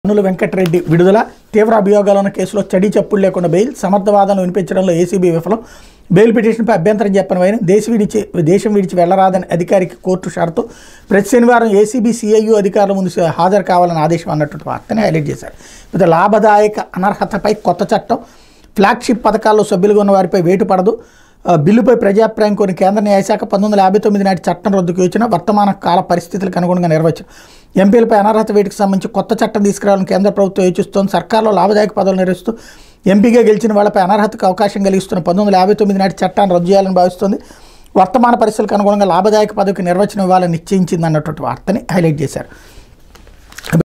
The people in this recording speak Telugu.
కన్నుల వెంకటరెడ్డి విడుదల తీవ్ర అభియోగాలు ఉన్న కేసులో చడి చప్పుడు లేకుండా బెయిల్ సమర్థవాదనలు వినిపించడంలో ఏసీబీ విఫలం బెయిల్ పిటిషన్పై అభ్యంతరం చెప్పని వైన దేశ విడిచి దేశం విడిచి వెళ్లరాదని అధికారికి కోర్టు షరతు ప్రతి శనివారం ఏసీబీ సిఐయు అధికారుల ముందు హాజరు కావాలని ఆదేశం అన్నట్టు వార్తని హైలైట్ చేశారు ఇక లాభదాయక అనర్హతపై కొత్త చట్టం ఫ్లాగ్షిప్ పథకాల్లో సభ్యులుగా ఉన్న వారిపై వేటు పడదు ఆ, బిల్లుపై ప్రజాభిప్రాయం కోరిన కేంద్ర న్యాయశాఖ పంతొమ్మిది వందల యాభై తొమ్మిది నాటి చట్టం రద్దుకు వచ్చిన వర్తమాన కాల పరిస్థితులకు అనుగుణంగా నిర్వచనం ఎంపీలపై అనర్హత వేటుకు సంబంధించి కొత్త చట్టం తీసుకురావాలని కేంద్ర ప్రభుత్వం యోచిస్తోంది సర్కార్లో లాభదాయక పదవులు నిర్వహిస్తూ ఎంపీగా గెలిచిన వాళ్ళపై అనర్హతకు అవకాశం కలిగిస్తున్న పంతొమ్మిది వందల యాభై తొమ్మిది నాటి చట్టాన్ని రద్దు చేయాలని భావిస్తోంది వర్తమాన పరిస్థితులకు అనుగుణంగా లాభదాయక పదవికి నిర్వచనం ఇవ్వాలని నిశ్చయించింది అన్నటువంటి వార్తని హైలైట్ చేశారు